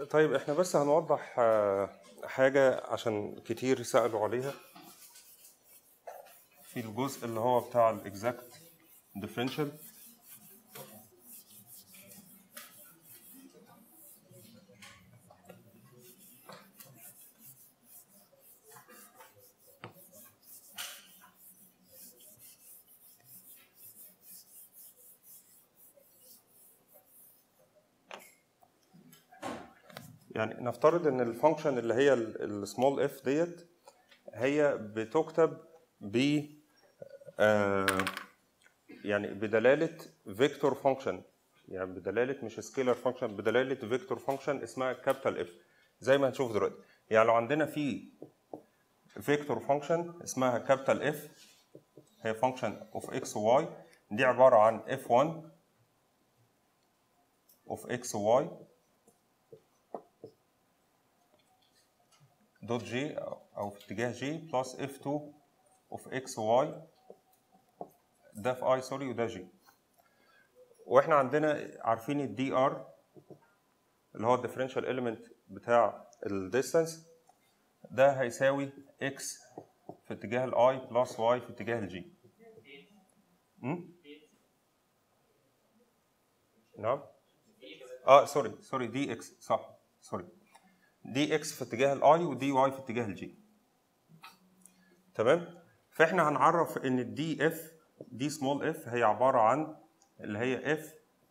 طيب احنا بس هنوضح آه، حاجة عشان كتير سألوا عليها في الجزء اللي هو بتاع الاكزاكت differential يعني نفترض ان الفانكشن اللي هي السمول اف ديت هي بتكتب ب آه، يعني بدلاله فيكتور فانكشن يعني بدلاله مش سكيلر فانكشن بدلاله فيكتور فانكشن اسمها كابيتال اف زي ما هنشوف دلوقتي يعني لو عندنا في فيكتور فانكشن اسمها كابيتال اف هي فانكشن اوف اكس وواي دي عباره عن اف 1 اوف اكس وواي دوت جي او في اتجاه جي بلس اف 2 اوف اكس واي ده في اي سوري وده جي واحنا عندنا عارفين الدي ار اللي هو الديفرنشال اليمنت بتاع الديستانس ده هيساوي اكس في اتجاه الاي بلس واي في اتجاه الجي نعم اه سوري سوري دي اكس صح سوري دي اكس في اتجاه الاي ودي واي في اتجاه الجي تمام فاحنا هنعرف ان الدي اف دي سمول اف هي عباره عن اللي هي اف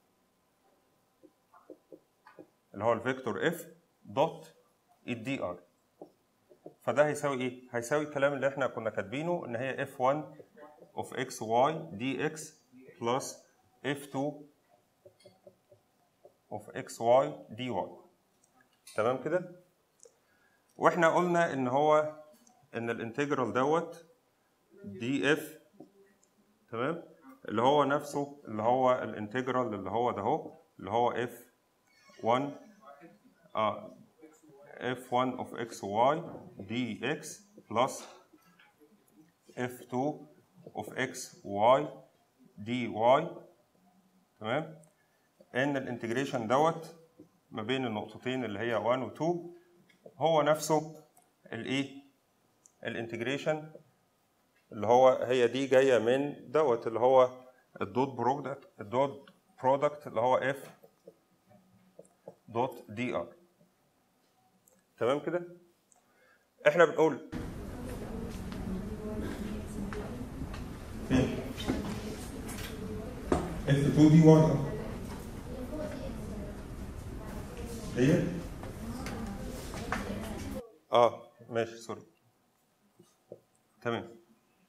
اللي هو الفيكتور اف دوت الدي ار فده هيساوي ايه هيساوي الكلام اللي احنا كنا كاتبينه ان هي اف 1 اوف اكس واي دي اكس بلس اف 2 اوف اكس واي دي واي تمام كده واحنا قلنا ان هو ان الانتجرال دوت دي اف تمام اللي هو نفسه اللي هو الانتجرال اللي هو ده اهو اللي هو اف 1 اه اف 1 اوف اكس واي دي اكس بلس اف 2 اوف اكس واي دي واي تمام ان الانتجريشن دوت ما بين النقطتين اللي هي 1 و 2 هو نفسه الايه الانتجريشن اللي هو هي دي جايه من دوت اللي هو الدوت برودكت الدوت برودكت اللي هو اف دوت دي ار تمام كده احنا بنقول فين اف 2 دي 1 هي اه ماشي سوري تمام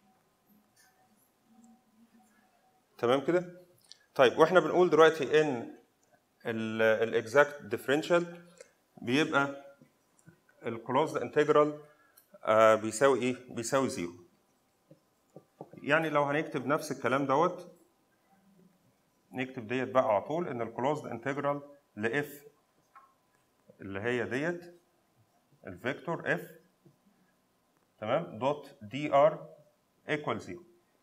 تمام كده طيب واحنا بنقول دلوقتي ان الاكزاكت ديفرنشال بيبقى الكلوزد انتجرال بيساوي ايه بيساوي زيرو يعني لو هنكتب نفس الكلام دوت نكتب ديت بقى على طول ان الكلوزد انتجرال لاف اللي هي ديت الفيكتور اف تمام دوت دي ار ايكوال زيرو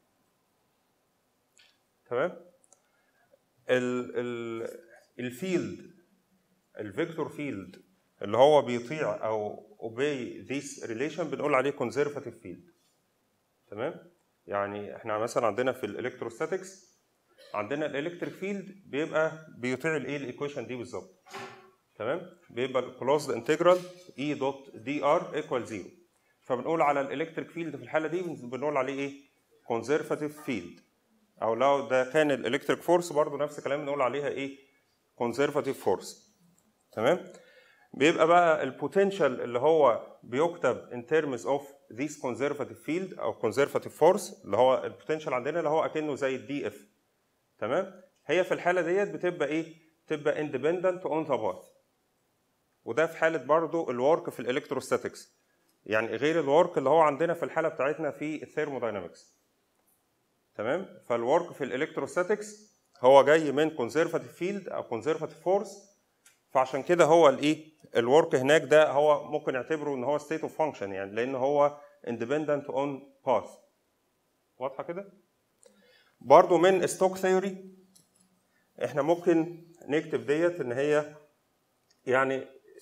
تمام ال ال الفيلد الفيكتور فيلد اللي هو بيطيع او obey this relation بنقول عليه conservative field تمام يعني احنا مثلا عندنا في الالكتروستاتكس عندنا الالكتريك فيلد بيبقى بيطيع الايه الايكويشن دي بالظبط تمام بيبقى الكلوزد انتجرال اي دوت دي ار ايكوال زيرو فبنقول على الالكتريك فيلد في الحاله دي بنقول عليه ايه كونزرفاتيف فيلد او لو ده كان الالكتريك فورس برضو نفس الكلام بنقول عليها ايه كونزرفاتيف فورس تمام بيبقى بقى البوتنشال اللي هو بيكتب in terms of this conservative field او conservative force اللي هو البوتنشال عندنا اللي هو اكنه زي الدي اف تمام هي في الحاله ديت بتبقى ايه بتبقى independent on the path وده في حاله برضو الورك في الالكتروستاتكس يعني غير الورك اللي هو عندنا في الحاله بتاعتنا في الثيرموداينامكس تمام فالورك في الالكتروستاتكس هو جاي من كونزرفاتيف فيلد او كونزرفاتيف فورس فعشان كده هو الايه الورك هناك ده هو ممكن يعتبره ان هو ستيت اوف فانكشن يعني لان هو اندبندنت اون باث واضحه كده برضو من ستوك ثيوري احنا ممكن نكتب ديت ان هي يعني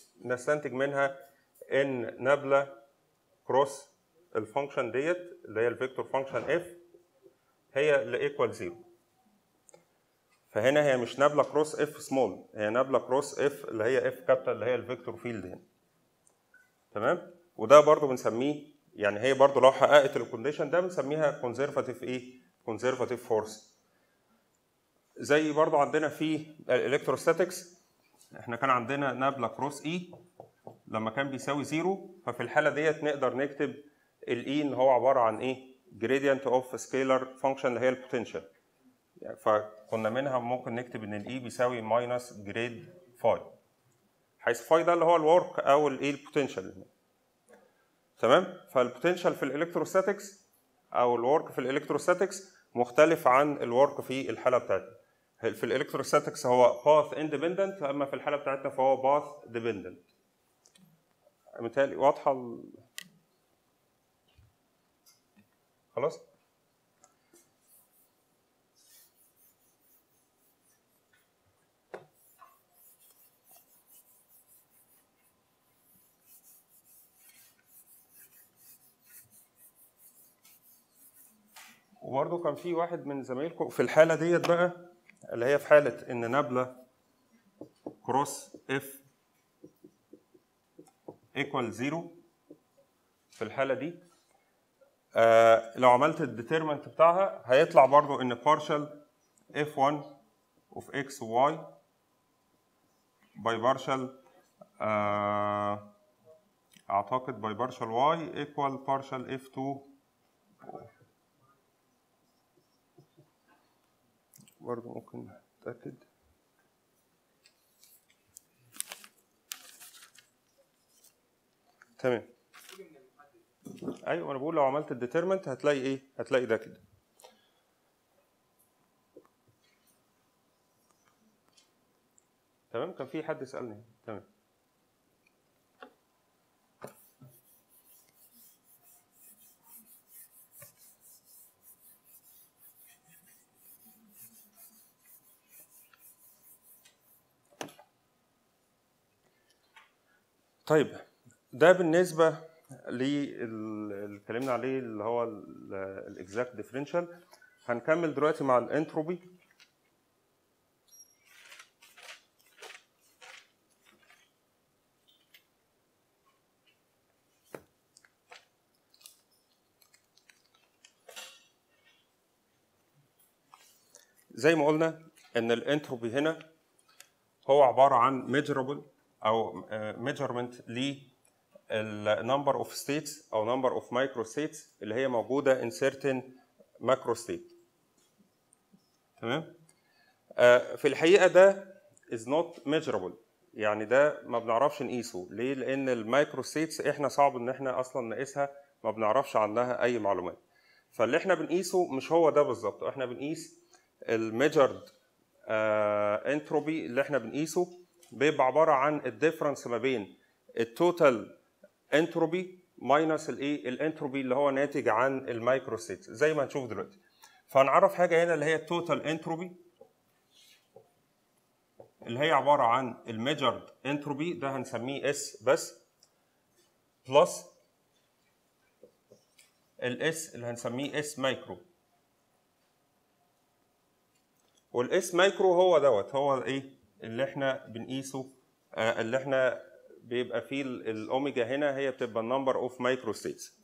نستنتج منها ان نابله كروس الفانكشن ديت اللي هي الفيكتور فانكشن اف هي اللي ايكوال زيرو فهنا هي مش نابله كروس اف سمول هي نابله كروس اف اللي هي اف كابيتال اللي هي الفيكتور فيلد هنا تمام وده برضو بنسميه يعني هي برضو لو حققت الكونديشن ده بنسميها كونزرفاتيف ايه كونزرفاتيف فورس زي برضو عندنا في الالكتروستاتكس احنا كان عندنا نابله كروس اي لما كان بيساوي زيرو ففي الحاله ديت نقدر نكتب الاي ان هو عباره عن ايه gradient اوف سكيلر فانكشن اللي هي البوتنشال يعني فكنا منها ممكن نكتب ان الاي بيساوي ماينس جريد فاي حيث فاي ده اللي هو الورك او الايه البوتنشال تمام فالبوتنشال في الالكتروستاتكس او الورك في الالكتروستاتكس مختلف عن الورك في الحاله بتاعتنا في الالكتروستاتكس هو باث اندبندنت اما في الحاله بتاعتنا فهو باث ديبندنت متهيألي واضحه ال... خلاص وبرضه كان في واحد من زمايلكم في الحالة ديت بقى اللي هي في حالة إن نابلة كروس اف ايكوال زيرو في الحالة دي آه لو عملت الديترمنت بتاعها هيطلع برضو إن partial f1 of x و y by partial آه أعتقد by partial y equal partial f2 برضه ممكن نتأكد تمام ايوه انا بقول لو عملت الديترمنت هتلاقي ايه هتلاقي ده كده تمام كان في حد سالني تمام طيب ده بالنسبه اللي اتكلمنا عليه اللي هو الاكزاكت ديفرنشال هنكمل دلوقتي مع الانتروبي زي ما قلنا ان الانتروبي هنا هو عباره عن ميجرابل او ميجرمنت للنمبر اوف ستيتس او نمبر اوف مايكرو ستيتس اللي هي موجوده in certain macro state تمام آه في الحقيقه ده is not measurable يعني ده ما بنعرفش نقيسه ليه لان المايكرو ستيتس احنا صعب ان احنا اصلا نقيسها ما بنعرفش عنها اي معلومات فاللي احنا بنقيسه مش هو ده بالظبط احنا بنقيس الميجرد انتروبي اللي احنا بنقيسه بيبقى عباره عن الديفرنس ما بين التوتال انتروبي ماينس الايه الانتروبي اللي هو ناتج عن المايكرو ستيتس زي ما هنشوف دلوقتي فهنعرف حاجه هنا اللي هي التوتال انتروبي اللي هي عباره عن الميجرد انتروبي ده هنسميه اس بس بلس الاس اللي هنسميه اس مايكرو والاس مايكرو هو دوت هو ايه اللي احنا بنقيسه آه اللي احنا بيبقى فيه الاوميجا هنا هي بتبقى النمبر اوف مايكرو ستيتس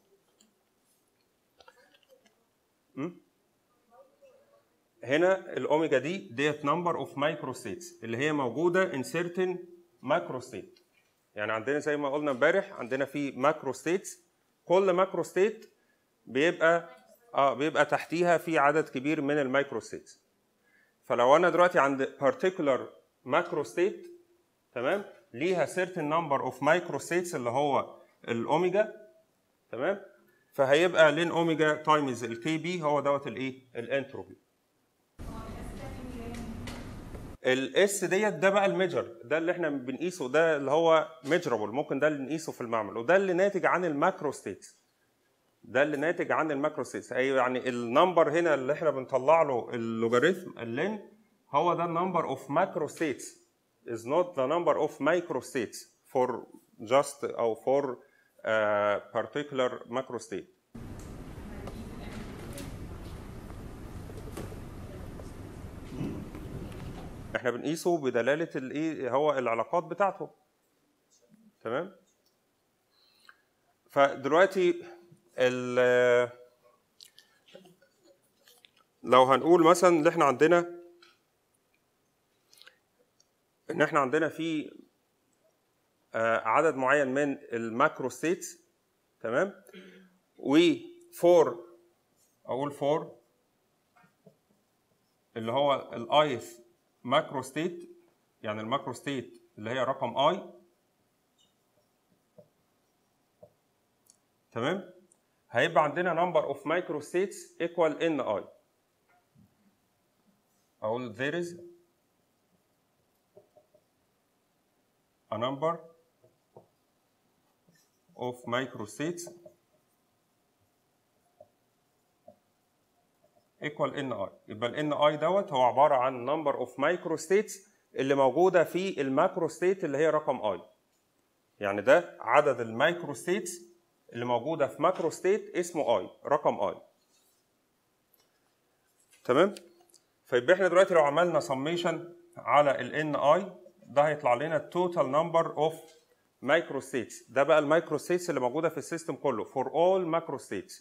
هنا الاوميجا دي ديت نمبر اوف مايكرو ستيتس اللي هي موجوده ان سيرتن ماكرو ستيت يعني عندنا زي ما قلنا امبارح عندنا في ماكرو ستيتس كل ماكرو ستيت بيبقى اه بيبقى تحتيها في عدد كبير من المايكرو ستيتس فلو انا دلوقتي عند particular macro state تمام ليها certain number of micro states اللي هو الاوميجا تمام فهيبقى لين اوميجا تايمز الكي بي هو دوت الايه الانتروبي الاس ديت ده بقى الميجر ده اللي احنا بنقيسه ده اللي هو ميجرابل ممكن ده اللي نقيسه في المعمل وده اللي ناتج عن الماكرو ستيتس ده اللي ناتج عن الماكرو ستيتس اي يعني النمبر هنا اللي احنا بنطلع له اللوغاريتم اللين هو ده النمبر اوف ماكرو ستيتس is not the number of micro states for just او for uh, particular macro state احنا بنقيسه بدلاله الايه هو العلاقات بتاعته تمام فدلوقتي ال لو هنقول مثلا ان احنا عندنا ان احنا عندنا في آه، عدد معين من الماكرو ستيتس تمام و فور اقول فور اللي هو الايث ماكرو ستيت يعني الماكرو ستيت اللي هي رقم اي تمام هيبقى عندنا number of micro states equal ni اقول there is a number of microstates equal ni يبقى ال ni دوت هو عباره عن number of microstates اللي موجوده في الماكرو ستيت اللي هي رقم i يعني ده عدد المايكرو ستيتس اللي موجوده في ماكرو ستيت اسمه i رقم i تمام فيبقى احنا دلوقتي لو عملنا سميشن على ال ni ده هيطلع لنا التوتال نمبر اوف مايكرو ستيتس ده بقى المايكرو ستيتس اللي موجوده في السيستم كله فور اول ماكرو ستيتس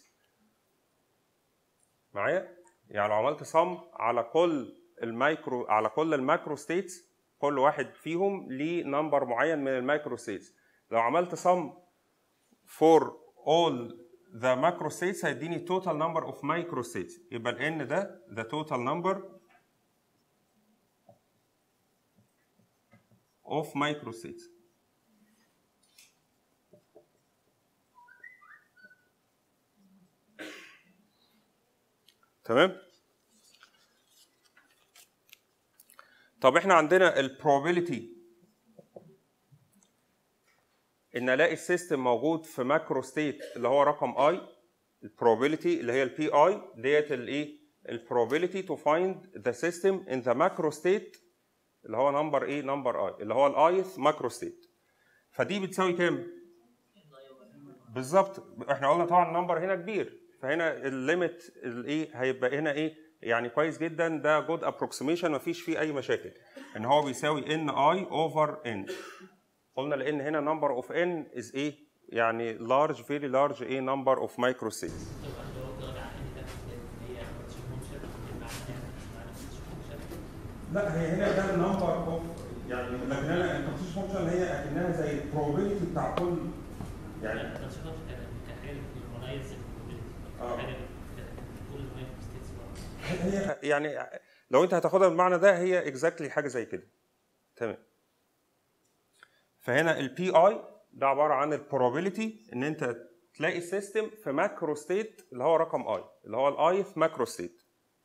معايا يعني لو عملت صم على كل المايكرو على كل الماكرو ستيتس كل واحد فيهم ليه نمبر معين من المايكرو ستيتس لو عملت صم فور اول ذا ماكرو ستيتس هيديني توتال نمبر اوف مايكرو ستيتس يبقى ال n ده ذا توتال نمبر of microstates. تمام طب احنا عندنا ال probability ان الاقي السيستم موجود في ماكرو ستيت اللي هو رقم اي ال probability اللي هي البي اي ديت الايه ال probability to find the system in the macro state اللي هو نمبر ايه نمبر اي اللي هو الايث ماكرو ستيت فدي بتساوي كام بالظبط احنا قلنا طبعا النمبر هنا كبير فهنا الليميت الايه هيبقى هنا ايه يعني كويس جدا ده جود ابروكسيميشن مفيش فيه اي مشاكل ان هو بيساوي ان اي اوفر ان قلنا لان هنا نمبر اوف ان از ايه يعني لارج فيري لارج ايه نمبر اوف مايكرو ستيت لا هي هنا ده النمبر اوف يعني لكن انا التخصيص فانكشن هي اكنها زي البروبابيلتي بتاع كل يعني هي يعني لو انت هتاخدها بالمعنى ده هي اكزاكتلي حاجه زي كده تمام فهنا البي اي ده عباره عن البروبابيلتي ان انت تلاقي السيستم في ماكرو ستيت اللي هو رقم اي اللي هو الاي في ماكرو ستيت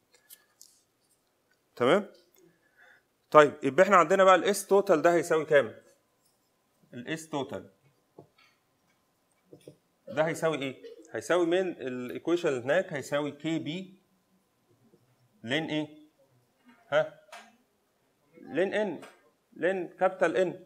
تمام طيب يبقى احنا عندنا بقى الاس توتال ده هيساوي كام الاس توتال ده هيساوي ايه هيساوي من الايكويشن اللي هناك هيساوي كي بي لين ايه ها لين ان لين كابيتال ان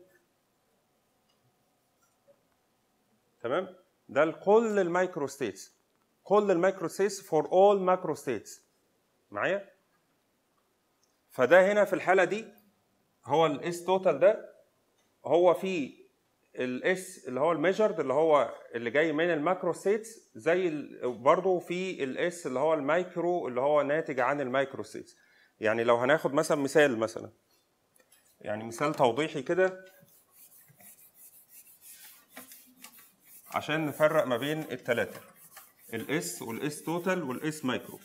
تمام ده لكل المايكرو ستيتس كل المايكرو ستيتس فور اول ماكرو ستيتس معايا فده هنا في الحاله دي هو الاس توتال ده هو في الاس اللي هو الميجرد اللي هو اللي جاي من الماكرو ستيتس زي برضه في الاس اللي هو المايكرو اللي هو ناتج عن المايكرو ستيتس يعني لو هناخد مثلا مثال مثلا يعني مثال توضيحي كده عشان نفرق ما بين الثلاثه الاس والاس توتال والاس مايكرو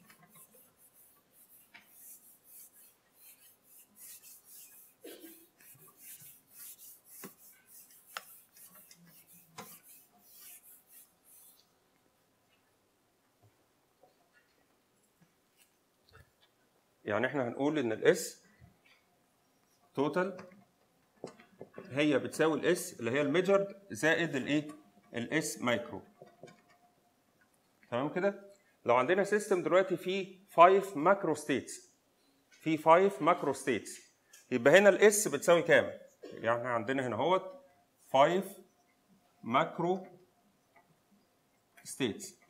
يعني احنا هنقول ان الاس توتال هي بتساوي الاس اللي هي الميجرد زائد الايه الاس مايكرو تمام كده لو عندنا سيستم دلوقتي فيه 5 ماكرو ستيتس في 5 ماكرو ستيتس يبقى هنا الاس بتساوي كام يعني احنا عندنا هنا اهوت 5 ماكرو ستيتس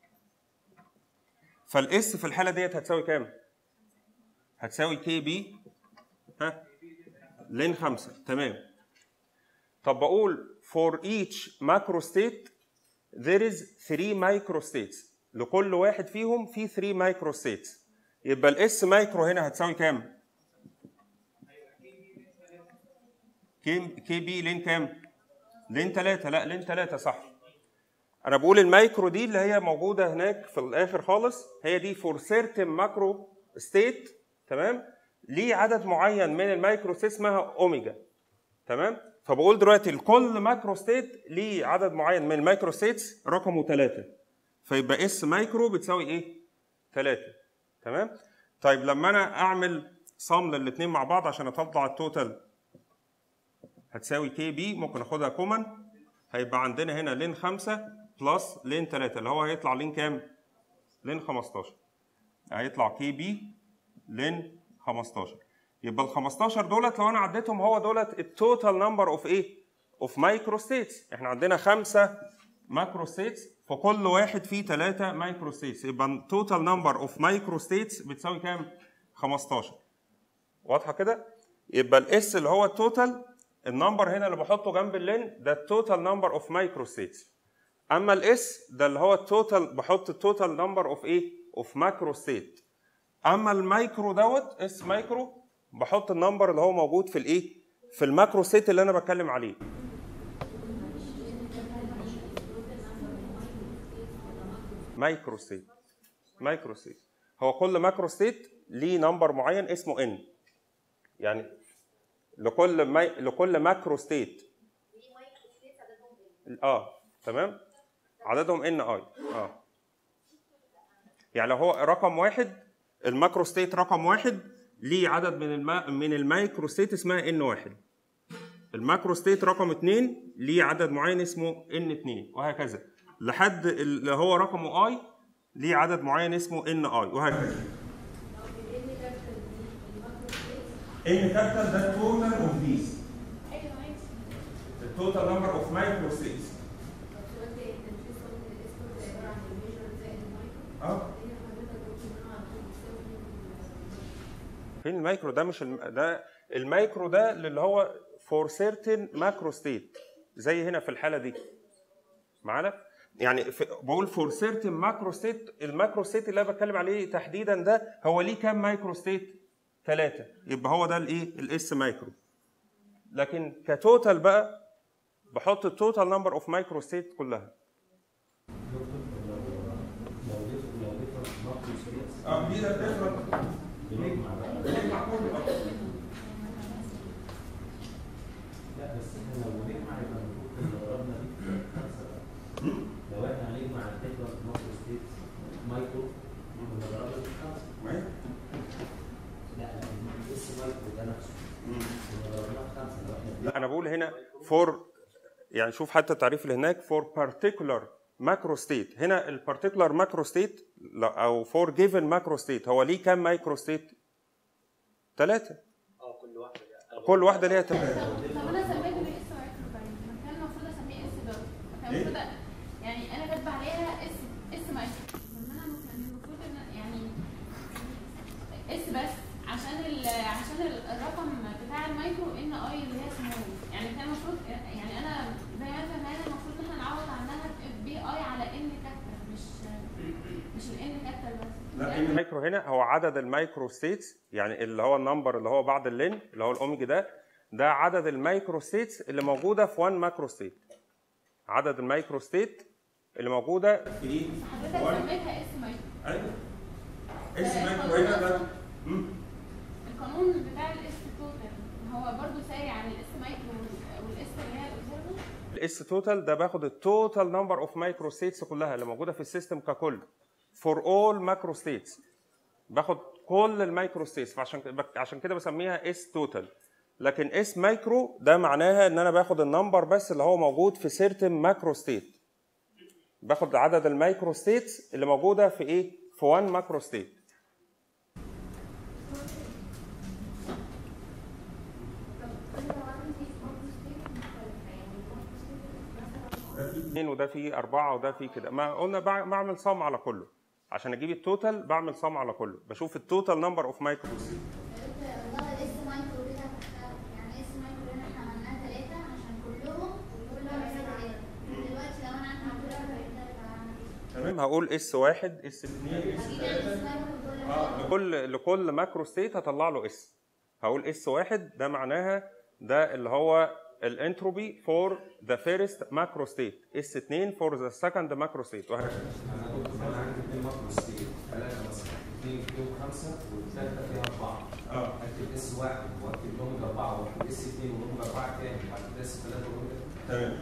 فالاس في الحاله ديت هتساوي كام؟ هتساوي كي بي ها لين 5 تمام طب بقول for each macro state there is 3 micro states لكل واحد فيهم في 3 micro states يبقى الاس مايكرو هنا هتساوي كام؟ كي كي بي لين كام؟ لين 3 لا لين 3 صح انا بقول المايكرو دي اللي هي موجوده هناك في الاخر خالص هي دي فور سيرتن ماكرو ستيت تمام ليه عدد معين من المايكرو ستيت اسمها اوميجا تمام فبقول دلوقتي لكل ماكرو ستيت ليه عدد معين من المايكرو ستيتس رقمه 3 فيبقى اس مايكرو بتساوي ايه 3 تمام طيب لما انا اعمل صم للاثنين مع بعض عشان اطلع التوتال هتساوي كي بي ممكن اخدها كومن هيبقى عندنا هنا لين 5 بلس لين 3 اللي هو هيطلع لين كام؟ لين 15 هيطلع كي بي لين 15 يبقى ال 15 دولت لو انا عديتهم هو دولت التوتال نمبر اوف ايه؟ اوف مايكرو ستيتس احنا عندنا خمسه مايكرو ستيتس فكل واحد فيه ثلاثه مايكرو ستيتس يبقى التوتال نمبر اوف مايكرو ستيتس بتساوي كام؟ 15 واضحه كده؟ يبقى الاس اللي هو التوتال النمبر هنا اللي بحطه جنب اللين ده التوتال نمبر اوف مايكرو ستيتس اما الاس ده اللي هو التوتال بحط التوتال نمبر اوف ايه اوف ماكرو ستيت اما المايكرو دوت اس مايكرو بحط النمبر اللي هو موجود في الايه في الماكرو ستيت اللي انا بتكلم عليه مايكرو ستيت مايكرو ستيت هو كل ماكرو ستيت ليه نمبر معين اسمه ان يعني لكل ماي... لكل ماكرو ستيت اه تمام عددهم ان اي اه يعني لو هو رقم واحد الماكرو ستيت رقم واحد ليه عدد من الما... من المايكرو ستيت اسمها ان واحد الماكرو ستيت رقم اثنين ليه عدد معين اسمه ان اثنين وهكذا لحد اللي هو رقمه اي ليه عدد معين اسمه ان اي وهكذا ان كابيتال ده التوتال اوف ذيس التوتال نمبر اوف مايكرو ستيتس اه فين المايكرو ده مش الم... ده المايكرو ده اللي هو فور سيرتن ماكرو ستيت زي هنا في الحاله دي معانا يعني في بقول فور سيرتن ماكرو ستيت الماكرو ستيت اللي انا بتكلم عليه تحديدا ده هو ليه كام مايكرو ستيت ثلاثة يبقى هو ده الايه الاس مايكرو لكن كتوتال بقى بحط التوتال نمبر اوف مايكرو ستيت كلها اه دي ده بنجمع بقى بنجمع كله لا بس احنا لو بنجمع يبقى المفروض لو ضربنا دي خمسه بقى لو احنا هنجمع الديفرنت مايكرو ستيت مايكرو كنا ضربنا دي خمسه لا الاس مايكرو ده نفسه كنا ضربناه في خمسه لو احنا لا انا بقول هنا فور يعني شوف حتى التعريف اللي هناك فور particular ماكرو ستيت هنا البارتيكولار ماكرو ستيت او فور جيفن ماكرو ستيت هو ليه كام مايكرو ستيت؟ ثلاثة اه كل واحده ليها كل واحدة ليها ثلاثة طب انا سميته باس مايكرو باين ما كان المفروض اسميه اس دوت كان إيه؟ المفروض يعني انا كاتبه عليها اس اس مايكرو طب ما انا كان المفروض ان يعني اس بس عشان ال عشان ال- الرقم بتاع المايكرو ان اي اللي هي سمول يعني كان المفروض يعني انا زي ما انت فاهم المفروض ان احنا نعوض عنها بي اي على ان كابيتال مش مش الان كابيتال بس لا المايكرو هنا هو عدد المايكرو ستيتس يعني اللي هو النمبر اللي هو بعد اللين اللي هو الاوميجا ده ده عدد المايكرو ستيتس اللي موجودة في 1 ماكرو ستيت عدد المايكرو ستيت اللي موجودة في ايه؟ حضرتك سميتها اس مايكرو ايوه اس مايكرو هنا ده مم. القانون بتاع الاس توتال هو برضو ساري عن الاس مايكرو وال- والاس اللي هي الاوبزرفر الاس توتال ده باخد التوتال نمبر اوف مايكرو ستيتس كلها اللي موجوده في السيستم ككل فور اول ماكرو ستيتس باخد كل المايكرو ستيتس فعشان كده- عشان كده بسميها اس توتال لكن اس مايكرو ده معناها ان انا باخد النمبر بس اللي هو موجود في سيرتن ماكرو ستيت باخد عدد المايكرو ستيتس اللي موجوده في ايه في 1 ماكرو ستيت طب انا لو عندي مايكرو ستيت مختلفة يعني اثنين وده فيه أربعة وده فيه كده ما قلنا بع- بعمل صم على كله عشان أجيب التوتال بعمل صم على كله بشوف التوتال نمبر اوف مايكرو والله الاس مايكرو كده تحتها يعني اس مايكرو هنا احنا عملناها ثلاثة عشان كلهم كل واحد ثلاثة دلوقتي لو انا عندي كل واحد هيبقى تمام هقول اس واحد اس اثنين اس هجيب الاس مايكرو كل اه لكل لكل ماكرو ستيت هطلع له اس هقول اس واحد ده معناها ده اللي هو الانتروبي فور ذا فيرست ماكرو ستيت اس 2 فور ذا سكند ماكرو ستيت وهكذا انا كنت انا عندي اثنين ماكرو ستيت ثلاثه مثلا اثنين فيهم خمسه والثالثه فيها اربعه اه اكتب اس واحد واكتب اوميجا اربعه واكتب اس اثنين واوميجا اربعه تاني واكتب اس ثلاثه واوميجا تمام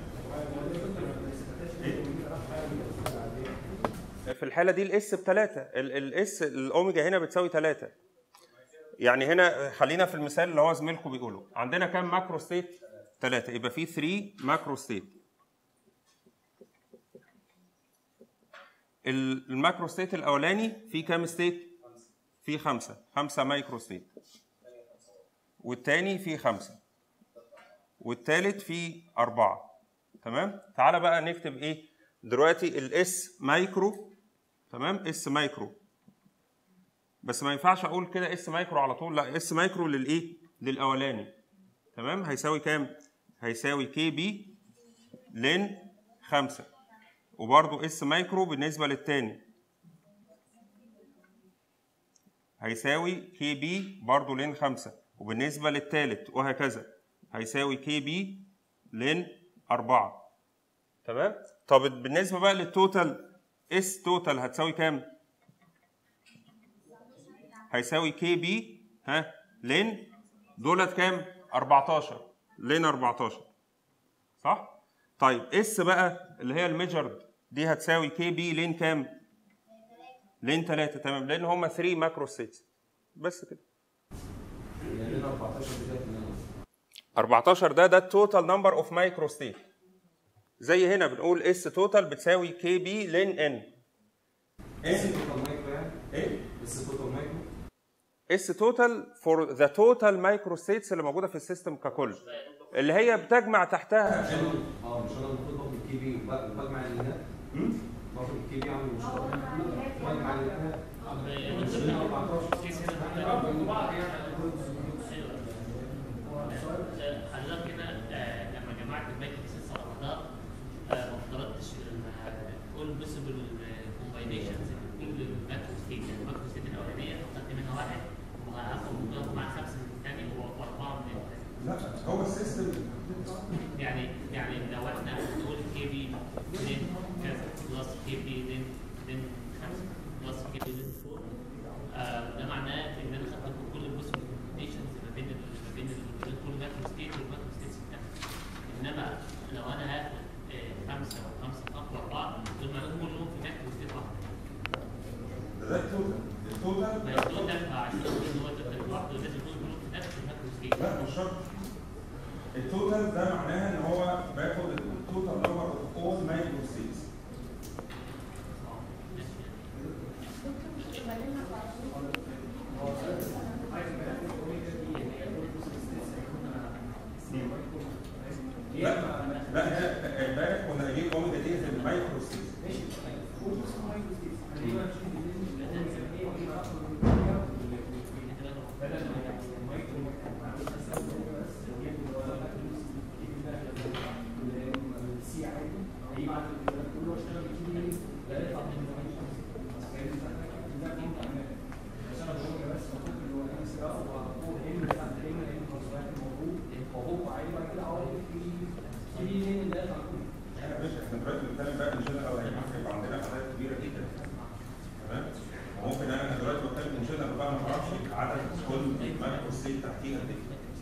في الحالة دي الاس بثلاثة الاس الاوميجا هنا بتساوي ثلاثة يعني هنا خلينا في المثال اللي هو زميلكم بيقوله عندنا كام ماكرو ستيت؟ ثلاثة يبقى في 3 ماكرو ستيت ال- الماكرو ستيت الأولاني فيه كام ستيت؟ فيه خمسة خمسة مايكرو ستيت والتاني فيه خمسة والتالت فيه أربعة تمام تعالى بقى نكتب ايه دلوقتي الاس مايكرو تمام اس مايكرو بس ما ينفعش اقول كده اس مايكرو على طول لا اس مايكرو للايه للاولاني تمام هيساوي كام هيساوي كي بي لين خمسة وبرضو اس مايكرو بالنسبة للتاني هيساوي كي بي برضو لين خمسة وبالنسبة للتالت وهكذا هيساوي كي بي لين أربعة تمام طب بالنسبة بقى للتوتال اس توتال هتساوي كام؟ هيساوي كي بي ها لين دولت كام؟ 14 لين 14 صح؟ طيب اس بقى اللي هي الميجرد دي هتساوي كي بي لين كام؟ لين 3 تمام لان هم 3 ماكرو ستيتس بس كده يعني لنا 14 بدايه من 14 ده ده التوتال نمبر اوف مايكرو ستيت زي هنا بنقول اس توتال بتساوي كي بي لين ان اس توتال مايكرو يعني ايه اس توتال مايكرو اس توتال فور ذا توتال مايكرو ستيتس اللي موجوده في السيستم ككل اللي هي بتجمع تحتها اه مش انا المفروض باخد الكي بي وبجمع الاثنين باخد الكي بي اعمل مشترك بجمع الاثنين حضرتك كده آه، لما جمعت المايكرو سيتس على بعضها آه، ما افترضتش كل بوسيبل كومباينيشنز كل المايكرو ستيت يعني المايكرو ستيت الاولانيه خدت منها واحد وهاخد مضاف مع خمسه من الثاني واربعه من الثاني لا هو السيستم يعني يعني لو احنا نقول كي بي لين كذا بلس كي بي لين لين خمسه بلس كي بي لين فور آه، ده معناه ان انا خدت كل البوسيبل كومباينيشنز ما بين ال- ما بين ال- ما بين كل مايكرو ستيت والمايكرو ستيتس الثانيه انما لو انا هاخد آه، خمسه وخمسه واربعه دول معناهم كلهم في مايكرو ستيت واحده ده التوتال التوتال ما يقول ده عشان اقول ان هو ده لوحده لازم يكون كلهم في نفس المايكرو ستيت لا مش شرط التوتال ده معناها ان هو باخد التوتال نمبر اوف اول مايكرو ستيتس اه ماشي لا لا هي امبارح كنا قايلين اوميجا دي في المايكرو ستيتس احنا مش احنا دلوقتي بنتكلم بقى ان جنرال هيبقى عندنا اعداد كبيره جدا تمام وممكن انا دلوقتي بتكلم ان جنرال بقى ما اعرفش عدد كل مايكرو ستيت تحتيها دي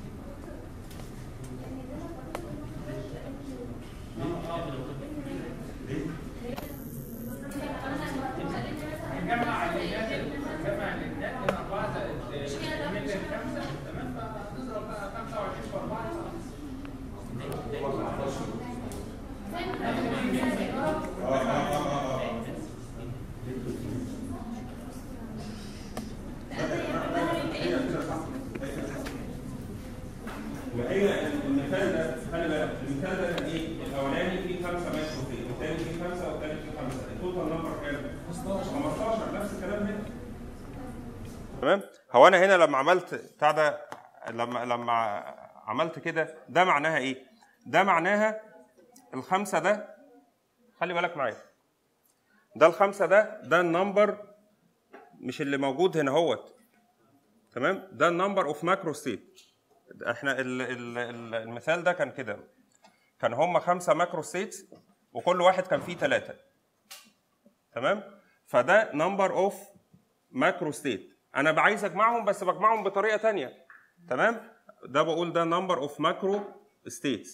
ليه؟ جمع الاثنين جمع الاثنين من 4 زائد 2 من 5 تمام فهتضرب بقى 25 في 4 اه اه اه اه اه هي كده صح هي كده صح خمسه والثاني فيه خمسه التوتال نمبر كام؟ 15 نفس الكلام هنا تمام هو انا هنا لما عملت بتاع ده لما لما عملت كده ده معناها ايه؟ ده معناها الخمسه ده خلي بالك معايا ده الخمسه ده ده النمبر مش اللي موجود هنا اهوت تمام ده النمبر اوف ماكرو ستيت احنا ال ال ال المثال ده كان كده كان هم خمسه ماكرو ستيتس وكل واحد كان فيه ثلاثه تمام فده نمبر اوف ماكرو ستيت انا عايز اجمعهم بس بجمعهم بطريقه تانية تمام ده بقول ده نمبر اوف ماكرو ستيتس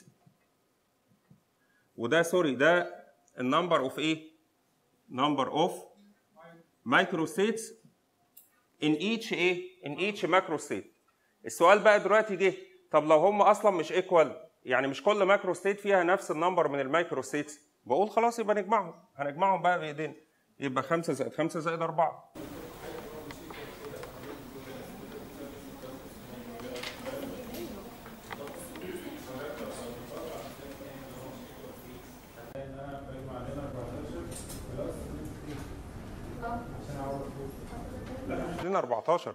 وده سوري ده النمبر اوف ايه نمبر اوف مايكرو ستيتس in each ايه in each ماكرو ستيت السؤال بقى دلوقتي جه طب لو هم اصلا مش ايكوال يعني مش كل ماكرو ستيت فيها نفس النمبر من المايكرو ستيتس بقول خلاص يبقى نجمعهم هنجمعهم بقى بايدينا يبقى 5 زائد 5 زائد 4 لا مش لنا 14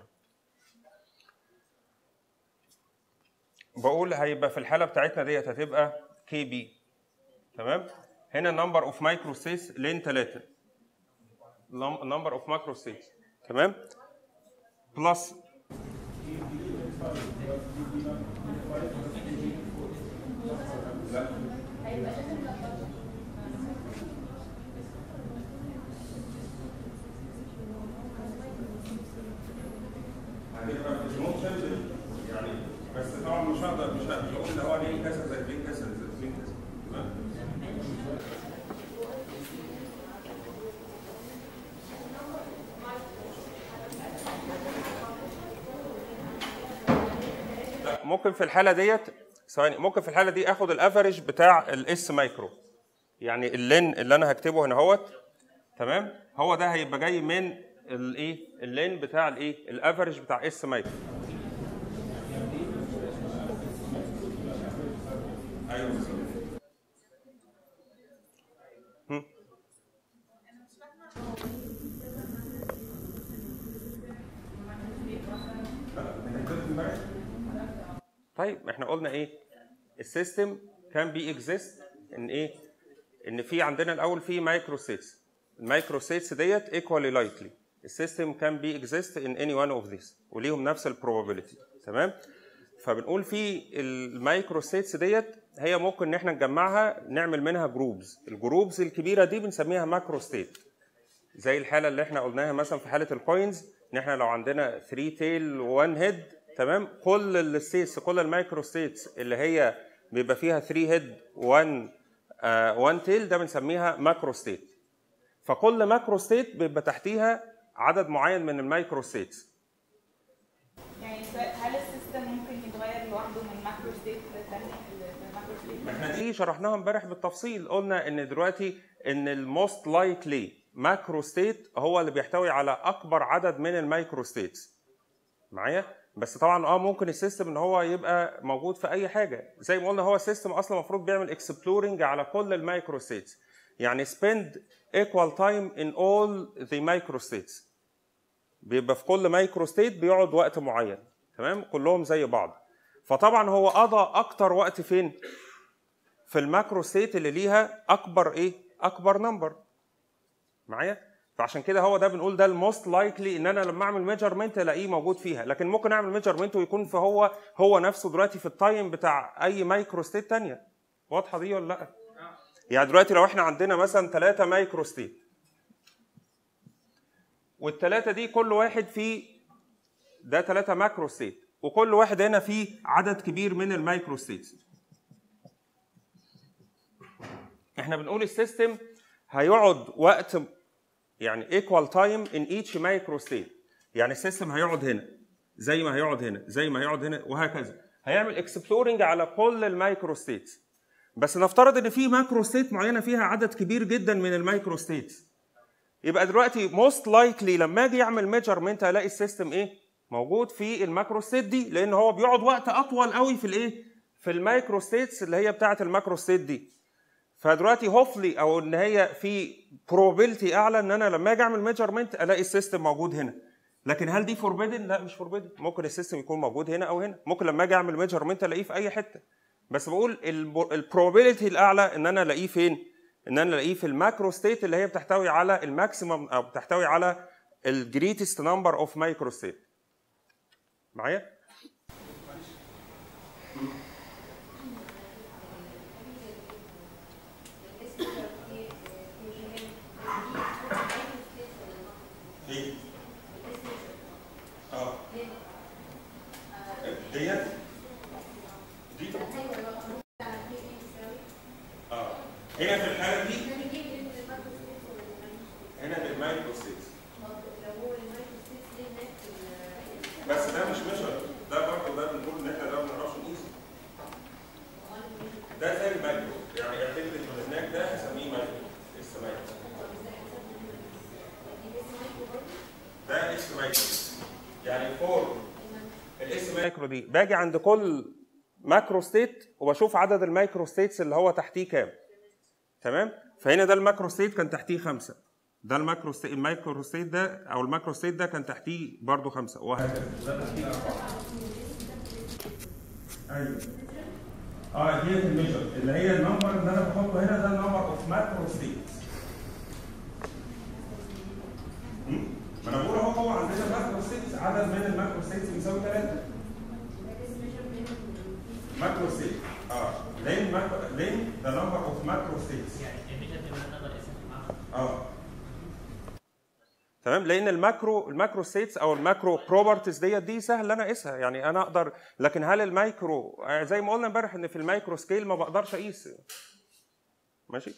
بقول هيبقى في الحاله بتاعتنا ديت هتبقى كي بي تمام هنا نمبر اوف مايكرو ستيتس لين 3 نمبر اوف مايكرو ستيتس تمام بلس هتبقى في النوت يعني بس طبعا مش هقدر مش هقدر اقول ده هو ليه كذا زائد ليه كذا زائد ليه كذا تمام لا ممكن في الحاله ديت ثواني ممكن في الحاله دي اخد الافرج بتاع الاس مايكرو يعني اللين اللي انا هكتبه هنا اهوت تمام هو ده هيبقى جاي من الايه اللين بتاع الايه الافرج بتاع اس مايكرو ايوه بالظبط هم. طيب احنا قلنا ايه السيستم كان بي اكزيست ان ايه ان في عندنا الاول في مايكرو ستيتس المايكرو ستيتس ديت ايكوالي لايكلي السيستم كان بي اكزيست ان اني وان اوف ذيس وليهم نفس البروبابيلتي تمام فبنقول في المايكرو ستيتس ديت هي ممكن ان احنا نجمعها نعمل منها جروبز الجروبز الكبيره دي بنسميها ماكرو ستيت زي الحاله اللي احنا قلناها مثلا في حاله الكوينز ان احنا لو عندنا 3 تيل و1 هيد تمام كل الستيتس كل المايكرو ستيتس اللي هي بيبقى فيها 3 هيد 1 1 تيل ده بنسميها ماكرو ستيت فكل ماكرو ستيت بيبقى تحتيها عدد معين من المايكرو ستيتس يعني سؤال- هل السيستم ممكن يتغير لوحده من ماكرو ستيت للتانية للماكرو ستيت؟ احنا دي شرحناها امبارح بالتفصيل قلنا ان دلوقتي ان الموست لايكلي ماكرو ستيت هو اللي بيحتوي على اكبر عدد من المايكرو ستيتس معايا بس طبعا اه ممكن السيستم ان هو يبقى موجود في اي حاجه زي ما قلنا هو السيستم اصلا المفروض بيعمل اكسبلورنج على كل المايكرو ستيتس يعني spend equal time in all the micro states بيبقى في كل مايكرو ستيت بيقعد وقت معين تمام كلهم زي بعض فطبعا هو قضى اكتر وقت فين في الماكرو ستيت اللي ليها اكبر ايه اكبر نمبر معايا فعشان كده هو ده بنقول ده الموست لايكلي ان انا لما اعمل ميجرمنت الاقيه موجود فيها لكن ممكن اعمل ميجرمنت ويكون في هو هو نفسه دلوقتي في التايم بتاع اي مايكرو ستيت تانية واضحه دي ولا لا يعني دلوقتي لو احنا عندنا مثلا ثلاثة مايكرو ستيت والثلاثة دي كل واحد فيه ده ثلاثة ماكرو ستيت وكل واحد هنا فيه عدد كبير من المايكرو ستيتس احنا بنقول السيستم هيقعد وقت يعني equal time in each micro state يعني السيستم هيقعد هنا زي ما هيقعد هنا زي ما هيقعد هنا وهكذا هيعمل اكسبلورنج على كل المايكرو ستيتس بس نفترض ان في ماكرو ستيت معينه فيها عدد كبير جدا من المايكرو ستيتس يبقى دلوقتي موست لايكلي لما اجي اعمل ميجرمنت هلاقي السيستم ايه موجود في الماكرو ستيت دي لان هو بيقعد وقت اطول قوي في الايه في المايكرو ستيتس اللي هي بتاعه الماكرو ستيت دي فدلوقتي هوفلي او ان هي في probability اعلى ان انا لما اجي اعمل ميجرمنت الاقي السيستم موجود هنا لكن هل دي فوربيدن؟ لا مش فوربيدن ممكن السيستم يكون موجود هنا او هنا ممكن لما اجي اعمل ميجرمنت الاقيه في اي حته بس بقول البروبابيلتي الاعلى ان انا الاقيه فين؟ ان انا الاقيه في الماكرو ستيت اللي هي بتحتوي على الماكسيمم او بتحتوي على الجريتست نمبر اوف مايكرو ستيت معايا؟ دي اه ديت دي اه هنا في الحاله دي هنا بالمايكرو ستيتس بس ده مش ميجر ده برضه ده بنقول ان احنا ده ما بنعرفش نقيسه ده زي المايكرو يعني اعتبر ان هناك ده هسميه مايكرو لسه مايكرو ده اس مايكرو يعني فور الاس مايكرو دي باجي عند كل ماكرو ستيت وبشوف عدد المايكرو ستيتس اللي هو تحتيه كام تمام فهنا ده الماكرو ستيت كان تحتيه خمسة ده الماكرو ستيت المايكرو ستيت ده او الماكرو ستيت ده كان تحتيه برضه خمسة وهكذا ده تحتيه أربعة ايوه اه دي الميجر اللي هي النمبر اللي انا بحطه هنا ده النمبر اوف ماكرو ستيتس ما انا بقول اهو هو عندنا ماكرو ستيتس عدد من الماكرو ستيتس بيساوي 3 ماكرو ستيت اه لين ماكرو لين ذا نمبر اوف ماكرو ستيتس يعني الميجر دي انا اقدر اقيسها مع اه تمام لان الماكرو الماكرو ستيتس او الماكرو بروبرتيز ديت دي سهل ان انا اقيسها يعني انا اقدر لكن هل المايكرو آه، زي ما قلنا امبارح ان في المايكرو سكيل ما بقدرش اقيس ماشي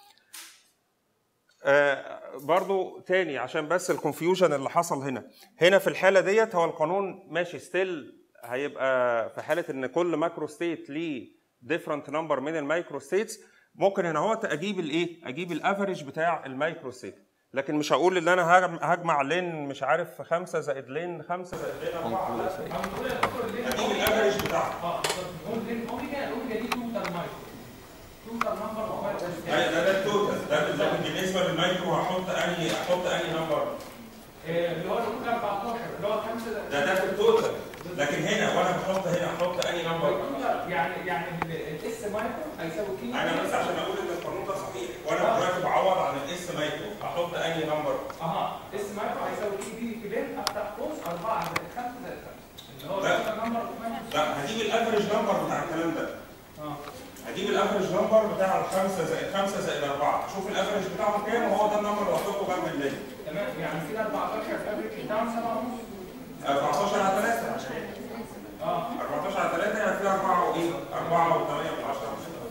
آه برضو تاني عشان بس الكونفيوجن اللي حصل هنا هنا في الحاله ديت هو القانون ماشي ستيل هيبقى في حاله ان كل ماكرو ستيت ليه ديفرنت نمبر من المايكرو ستيتس ممكن هنا هو اجيب الايه اجيب الافريج بتاع المايكرو ستيت لكن مش هقول ان انا هجم- هجمع لين مش عارف خمسة زائد لين خمسة زائد لين أربعة لا اجيب الافريج بتاعها اه اوميجا اوميجا دي توتال مايكرو توتال نمبر اوف مايكرو ده ده التوتال ده ده بالنسبه للمايكرو هحط انهي احط انهي نمبر اللي هو الاوميجا 14 اللي هو 5 ده ده في التوتال لكن هنا وانا بحط هنا احط انهي نمبر يعني يعني الاس مايكرو هيساوي كي انا بس عشان اقول ان القانون ده صحيح وانا دلوقتي بعوض عن الاس مايكرو احط انهي نمبر اها اس مايكرو هيساوي كي دي في لين افتح قوس 4 زائد 5 زائد 5 اللي هو لا. توتال نمبر اوف مايكرو لا هجيب الافريج نمبر بتاع الكلام ده اه هجيب الافريج نمبر بتاع الخمسه زائد خمسه زائد اربعه اشوف الافريج بتاعهم كام وهو ده النمبر اللي هحطه جنب الليل تمام يعني كده 14 فابريك بتاعهم 7 ونص 14 على 3 اه 14 على 3 يعني فيها 4 وايه 4 و8 من 10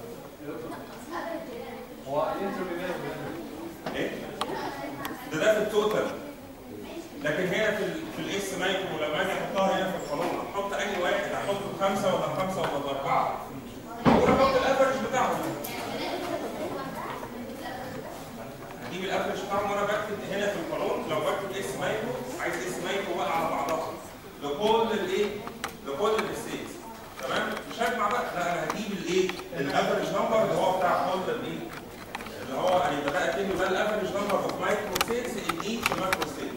هو الانترميديت ايه ده ده في التوتال لكن هنا في ال في الاس مايكرو لما اجي احطها هنا في القانون احط انهي واحد احطه بخمسه ولا بخمسه ولا باربعه اقول احط الافرج بتاعهم اجيب الافرج بتاعهم وانا بكتب هنا في القانون لو بكتب اس مايكرو عايز اس مايكرو بقى على بعضها لكل الايه لكل الستيتس تمام مش هجمع بقى لا انا هجيب الايه الافرج نمبر اللي هو بتاع كل الايه اللي هو يعني يبقى ده اكنه ده الافرج نمبر اوف مايكرو ستيتس ان ايتش مايكرو ستيت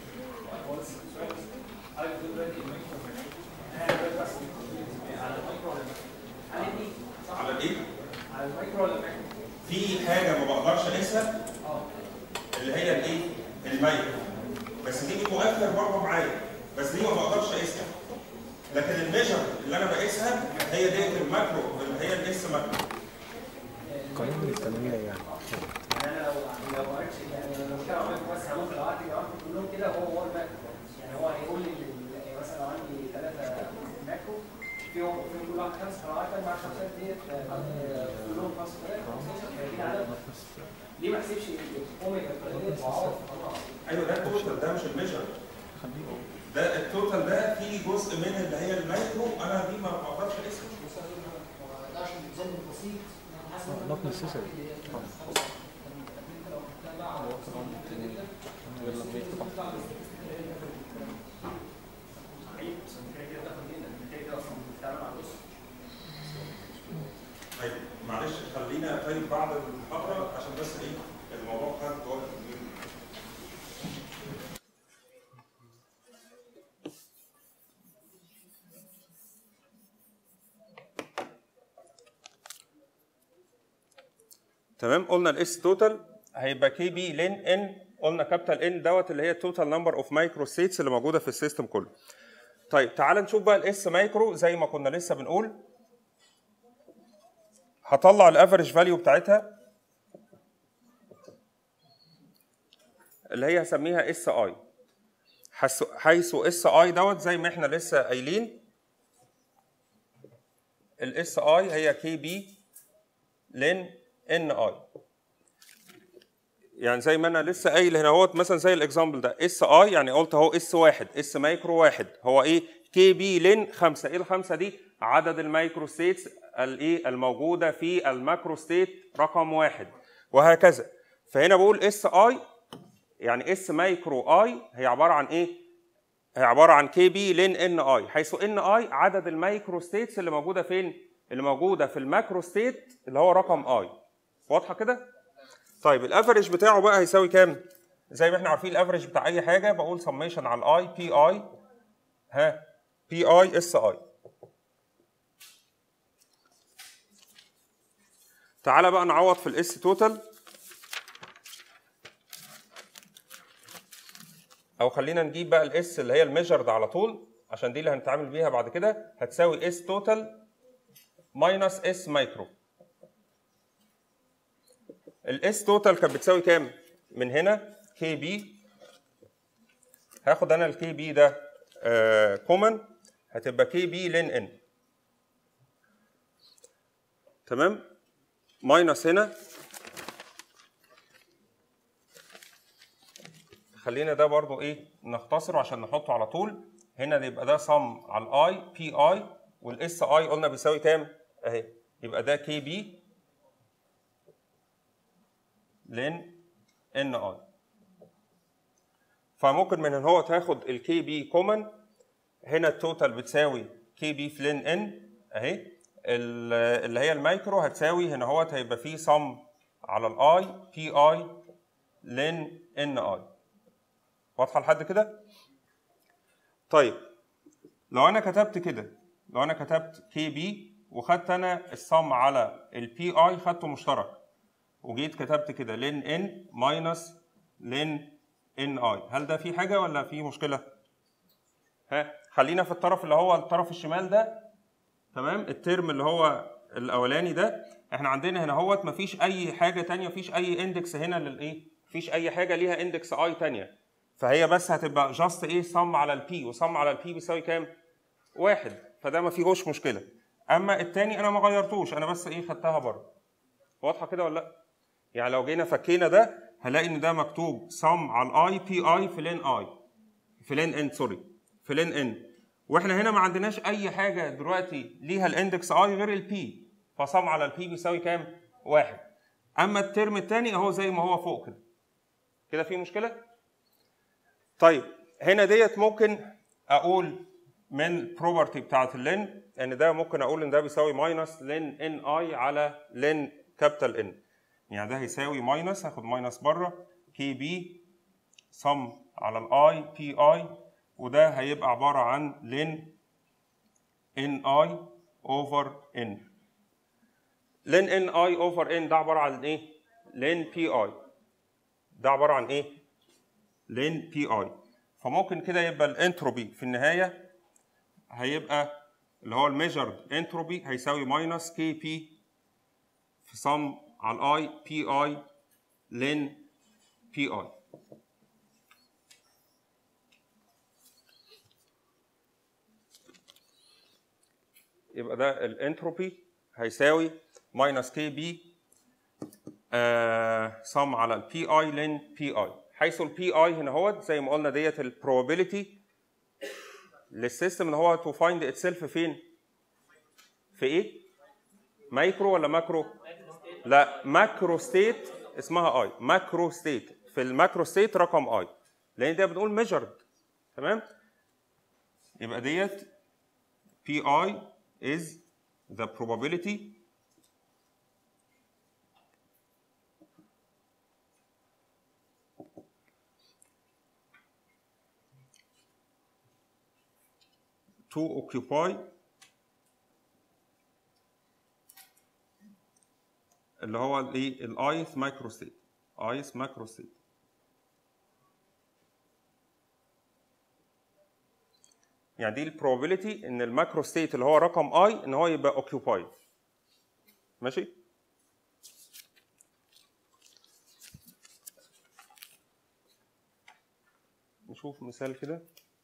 على الايه؟ على المايكرو ولا المايكرو؟ في حاجه ما بقدرش اقيسها اللي هي الايه؟ المايكرو بس دي بتؤثر برضه معايا بس دي ما بقدرش اقيسها لكن الميجر اللي انا بقيسها هي ديت الماكرو اللي هي الاس ماكرو قانون التنمية يعني يعني انا لو لو ما قريتش يعني لو مش هعمل بس ممكن لو قعدت جمعت كلهم كده هو هو الماكرو يعني هو هيقول لي ال- يعني مثلا لو عندي ثلاثه ماكرو فيهم فيهم كل واحد خمسه فلو قعدت مع الخمسات ديت آه، كلهم خمسه ثلاثه 15 هيجي عدد ليه ما احسبش الاوميجا ديت واعوض في القناعه ايوه ده التوتال ده مش الميجر ده التوتال ده فيه جزء من اللي هي المايكرو انا دي ما بقدرش اقيسها ده عشان النظام البسيط not necessary طيب معلش خلينا طيب بعد تمام قلنا الاس توتال هيبقى كي بي لين ان قلنا كابيتال ان دوت اللي هي التوتال نمبر اوف مايكرو ستيتس اللي موجوده في السيستم كله طيب تعال نشوف بقى الاس مايكرو زي ما كنا لسه بنقول هطلع الافريج فاليو بتاعتها اللي هي هسميها اس اي حيث اس اي دوت زي ما احنا لسه قايلين الاس اي هي كي بي لين ان اي يعني زي ما انا لسه قايل هنا اهوت مثلا زي الاكزامبل ده اس اي يعني قلت اهو اس واحد اس مايكرو واحد هو ايه كي بي لين خمسه ايه الخمسه دي عدد المايكرو ستيتس الايه الموجوده في الماكرو ستيت رقم واحد وهكذا فهنا بقول اس اي يعني اس مايكرو اي هي عباره عن ايه؟ هي عباره عن كي بي لين ان اي حيث ان اي عدد المايكرو ستيتس اللي موجوده فين؟ اللي موجوده في الماكرو ستيت اللي هو رقم اي واضحه كده؟ طيب الافريج بتاعه بقى هيساوي كام؟ زي ما احنا عارفين الافريج بتاع اي حاجه بقول سميشن على الاي بي اي ها بي اي اس اي تعالى بقى نعوض في الاس توتال او خلينا نجيب بقى الاس اللي هي الميجرد على طول عشان دي اللي هنتعامل بيها بعد كده هتساوي اس توتال ماينس اس مايكرو الاس توتال كانت بتساوي كام من هنا كي بي هاخد انا الكي بي ده كومن هتبقى كي بي لين ان تمام ماينس هنا خلينا ده برضو ايه نختصره عشان نحطه على طول هنا يبقى ده صم على الاي بي اي والاس اي قلنا بيساوي كام اهي يبقى ده كي بي لين ان اي فممكن من هنا هو تاخد الكي بي كومن هنا التوتال بتساوي كي بي في لين ان اهي اللي هي المايكرو هتساوي هنا هو هيبقى فيه صم على الاي بي اي لين ان اي واضحه لحد كده طيب لو انا كتبت كده لو انا كتبت كي بي وخدت انا الصم على البي اي خدته مشترك وجيت كتبت كده لين ان ماينس لين ان اي هل ده في حاجه ولا في مشكله ها خلينا في الطرف اللي هو الطرف الشمال ده تمام الترم اللي هو الاولاني ده احنا عندنا هنا اهوت مفيش اي حاجه تانية مفيش اي اندكس هنا للايه مفيش اي حاجه ليها اندكس اي تانية فهي بس هتبقى جاست ايه صم على البي وصم على البي بيساوي كام واحد فده ما فيهوش مشكله اما التاني انا ما غيرتوش انا بس ايه خدتها بره واضحه كده ولا لا يعني لو جينا فكينا ده هلاقي ان ده مكتوب صم على الاي بي اي في لين اي في لين ان سوري في لين ان واحنا هنا ما عندناش اي حاجه دلوقتي ليها الاندكس اي غير البي فصم على البي بيساوي كام واحد اما الترم الثاني اهو زي ما هو فوق كده كده في مشكله طيب هنا ديت ممكن اقول من البروبرتي بتاعت اللين ان ده ممكن اقول ان ده بيساوي ماينس لين ان اي على لين كابيتال ان يعني ده هيساوي ماينس هاخد ماينس بره كي بي سم على الاي بي اي وده هيبقى عباره عن لين ان اي اوفر ان لين ان اي اوفر ان ده عباره عن ايه لين بي اي ده عباره عن ايه لين بي اي فممكن كده يبقى الانتروبي في النهايه هيبقى اللي هو الميجرد انتروبي هيساوي ماينس كي بي في صم على الاي بي اي لين بي اي يبقى ده الانتروبي هيساوي ماينس كي بي صم على البي اي لين بي اي حيث البي اي هنا هو زي ما قلنا ديت البروبابيلتي للسيستم ان هو تو فايند اتسيلف فين؟ في ايه؟ مايكرو ولا ماكرو؟ لا ماكرو ستيت اسمها اي ماكرو ستيت في الماكرو ستيت رقم اي لان ده بنقول ميجرد تمام؟ يبقى ديت بي اي is the probability to occupy اللي هو الايه الايث مايكرو ستيت ايث مايكرو ستيت يعني دي البروبابيلتي ان الماكرو ستيت اللي هو رقم اي ان هو يبقى اوكيوبايد ماشي نشوف مثال كده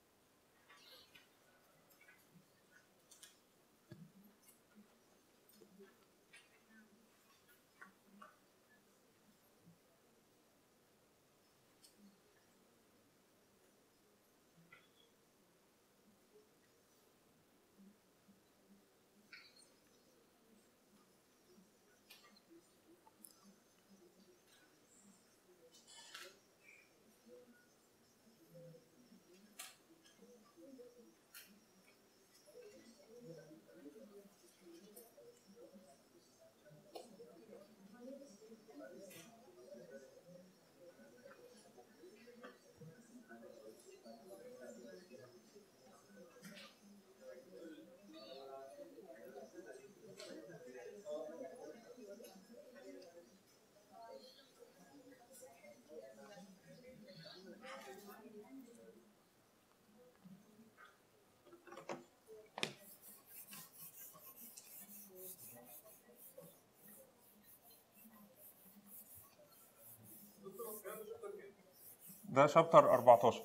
ده شابتر 14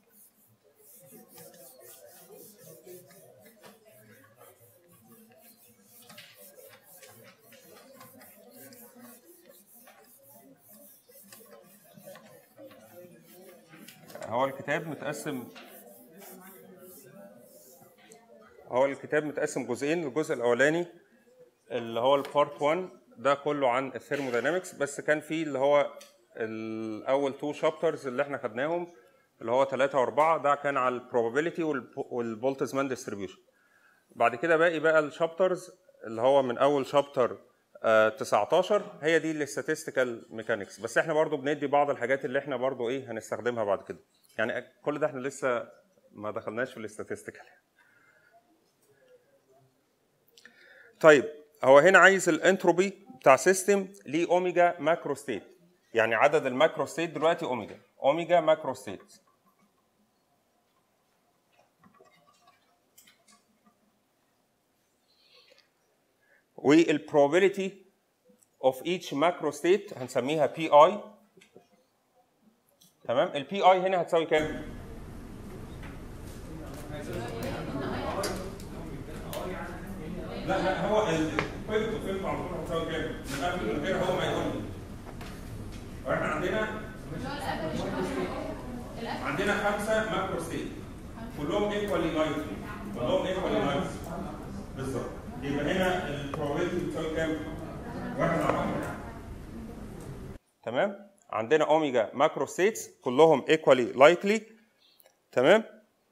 هو الكتاب متقسم هو الكتاب متقسم جزئين الجزء الاولاني اللي هو البارت 1 ده كله عن الثيرموداينامكس بس كان فيه اللي هو الاول تو شابترز اللي احنا خدناهم اللي هو 3 و4 ده كان على البروبابيلتي والبولتزمان ديستريبيوشن بعد كده باقي بقى الشابترز اللي هو من اول شابتر 19 هي دي الاستاتستيكال ميكانكس بس احنا برضو بندي بعض الحاجات اللي احنا برضو ايه هنستخدمها بعد كده يعني كل ده احنا لسه ما دخلناش في الاستاتستيكال طيب هو هنا عايز الانتروبي بتاع سيستم ليه اوميجا ماكرو ستيت يعني عدد الماكرو ستيت دلوقتي اوميجا اوميجا ماكرو ستيت والبروبابيلتي اوف ايتش ماكرو ستيت هنسميها بي اي تمام البي اي هنا هتساوي كام؟ لا لا هو الكويكت وفيلم على طول هتساوي كام؟ من قبل من غير هو ما يقول لي واحنا عندنا عندنا خمسه ماكرو ستيت كلهم ايكوالي لايتلي كلهم ايكوالي لايتلي بالظبط يبقى هنا البروبابيلتي بتساوي كام؟ واحد على واحد تمام عندنا اوميجا ماكرو ستيتس كلهم ايكوالي لايكلي تمام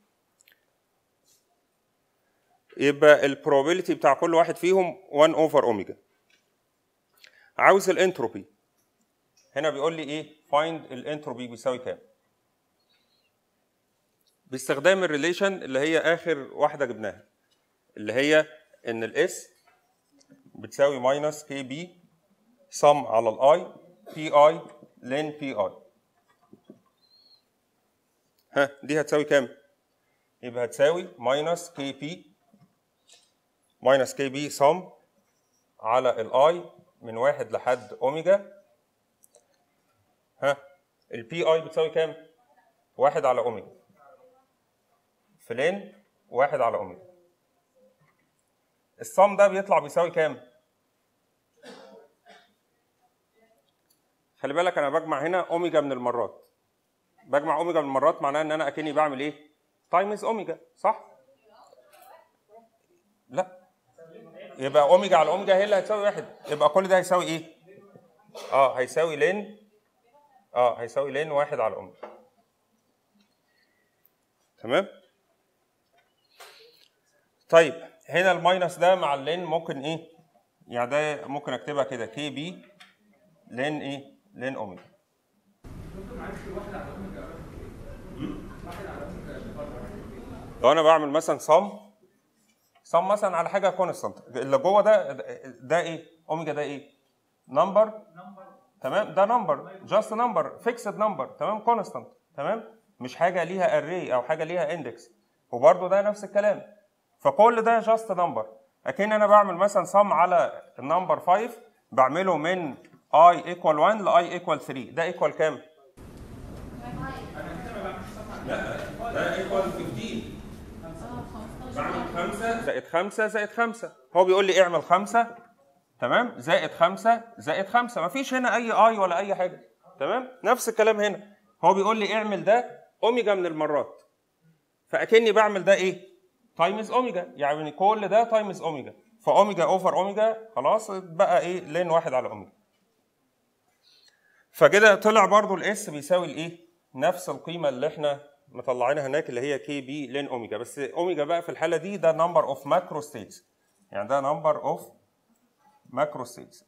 يبقى البروبابيلتي بتاع كل واحد فيهم 1 اوفر اوميجا عاوز الانتروبي هنا بيقول لي ايه فايند الانتروبي بيساوي كام باستخدام الريليشن اللي هي اخر واحده جبناها اللي هي ان الاس بتساوي ماينس كي بي سم على الاي بي اي لين بي اي ها دي هتساوي كام يبقى هتساوي ماينس كي بي ماينس كي بي سم على الاي من واحد لحد اوميجا ها البي اي بتساوي كام؟ واحد على اوميجا في لين واحد على اوميجا الصم ده بيطلع بيساوي كام؟ خلي بالك انا بجمع هنا اوميجا من المرات بجمع اوميجا من المرات معناه ان انا اكني بعمل ايه؟ تايمز اوميجا صح؟ لا يبقى اوميجا على اوميجا هي اللي هتساوي واحد يبقى كل ده هيساوي ايه؟ اه هيساوي لين اه هيساوي لين واحد على اوميجا تمام؟ طيب هنا الماينس ده مع اللين ممكن ايه؟ يعني ده ممكن اكتبها كده كي بي لين ايه؟ لين اوميجا لو انا بعمل مثلا صم صم مثلا على حاجه كونستانت اللي جوه ده ده ايه؟ اوميجا ده ايه؟ نمبر تمام ده نمبر جاست نمبر فيكسد نمبر تمام كونستانت تمام مش حاجه ليها اري او حاجه ليها اندكس وبرده ده نفس الكلام فكل ده جاست نمبر اكن انا بعمل مثلا سم على النمبر 5 بعمله من i ايكوال 1 ل i ايكوال 3 ده ايكوال كام؟ لا ده ايكوال 15 بعمل 5 زائد 5 زائد 5 هو بيقول لي اعمل 5 تمام زائد 5 زائد 5 مفيش هنا اي اي ولا اي حاجه تمام نفس الكلام هنا هو بيقول لي اعمل ده اوميجا من المرات فاكني بعمل ده ايه تايمز اوميجا يعني كل ده تايمز اوميجا فاوميجا اوفر اوميجا خلاص بقى ايه لين واحد على اوميجا فكده طلع برضو الاس بيساوي الايه نفس القيمه اللي احنا مطلعينها هناك اللي هي كي بي لين اوميجا بس اوميجا بقى في الحاله دي ده نمبر اوف ماكرو ستيتس يعني ده نمبر اوف ماكرو ستيتس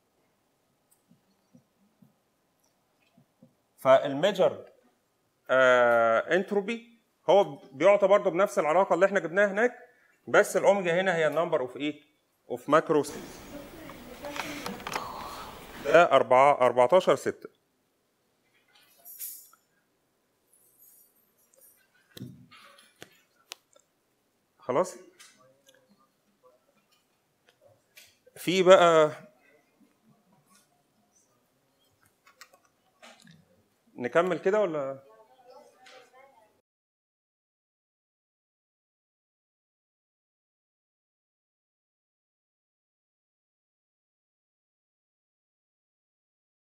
فالميجر انتروبي هو بيعطى برضه بنفس العلاقه اللي احنا جبناها هناك بس الاوميجا هنا هي النمبر اوف ايه؟ اوف ماكرو ستيتس ده 4 14 6 خلاص في بقى نكمل كده ولا